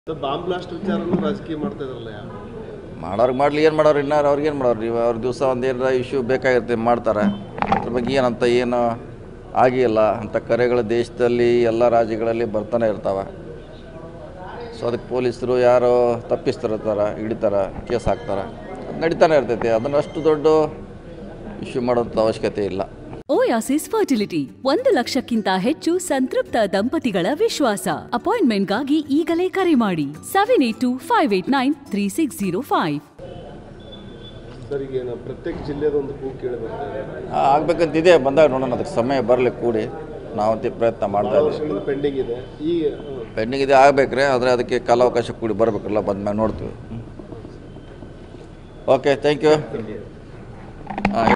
Bomb blast ವಿಚಾರನೂ ರಾಜಕೀಯ ಮಾಡ್ತಾ ಇದ್ರಲ್ಲ ಯಾರು ಮಾಡೋರ್ಗೆ ಮಾಡಲಿ ಏನು ಮಾಡೋರು ಇನ್ನಾರು ಅವ್ರಿಗೆ ಏನು ಮಾಡೋರು ನೀವು ಅವ್ರ ದಿವಸ ಒಂದು ಏನಾರ ಇಶ್ಯೂ ಬೇಕಾಗಿರುತ್ತೆ ಮಾಡ್ತಾರೆ ಅದ್ರ ಬಗ್ಗೆ ಏನಂತ ಏನು ಆಗಿಲ್ಲ ಅಂಥ ಕರೆಗಳು ದೇಶದಲ್ಲಿ ಎಲ್ಲ ರಾಜ್ಯಗಳಲ್ಲಿ ಬರ್ತಾನೆ ಇರ್ತಾವೆ ಸೊ ಅದಕ್ಕೆ ಪೊಲೀಸರು ಯಾರೋ ತಪ್ಪಿಸ್ತಿರ್ತಾರೆ ಹಿಡಿತಾರೆ ಕೇಸ್ ಹಾಕ್ತಾರೆ ಅದು ನಡೀತಾನೆ ಇರ್ತೈತಿ ಅದನ್ನು ಅಷ್ಟು ದೊಡ್ಡ ಇಶ್ಯೂ ಮಾಡೋಂಥ ಅವಶ್ಯಕತೆ ಇಲ್ಲ ಓಯಾಸಿಸ್ ಫರ್ಟಿಲಿಟಿ ಒಂದು ಲಕ್ಷಕ್ಕಿಂತ ಹೆಚ್ಚು ಸಂತೃಪ್ತ ದಂಪತಿಗಳ ವಿಶ್ವಾಸ ಅಪಾಯಿಂಟ್ಮೆಂಟ್ಗಾಗಿ ಈಗಲೇ ಕರೆ ಮಾಡಿ seven eight two five eight nine three six zero five sir ಈಗ ಏನು ಪ್ರತ್ಯೇಕ ಜಿಲ್ಲೆದ ಒಂದು ಕೂಗು ಕೇಳಿ ಬರ್ತಾ ಇದೆ ಆಗ್ಬೇಕಂತಿದೆ ಬಂದಾಗ ನೋಡೋಣ ಅದಕ್ಕೆ ಸಮಯ ಬರಲಿ ಕೂಡಿ ನಾವಂತೆ ಪ್ರಯತ್ನ ಮಾಡ್ತಾ ಭಾಳ ಇದ್ದೀವಿ ವರ್ಷಗಳಿಂದ ಪೆಂಡಿಂಗ್ ಇದೆ ಈ ಹ್ಮ್. ಪೆಂಡಿಂಗ್ ಇದೆ ಆಗಬೇಕ್ರೆ ಆದರೆ ಅದಕ್ಕೆ ಕಾಲಾವಕಾಶ ಕೂಡಿ ಬರಬೇಕಲ್ಲ ಬಂದ್ಮೇಲೆ ನೋಡ್ತೀವಿ ಓಕೆ ಥ್ಯಾಂಕ್ ಯು ಹಾಂ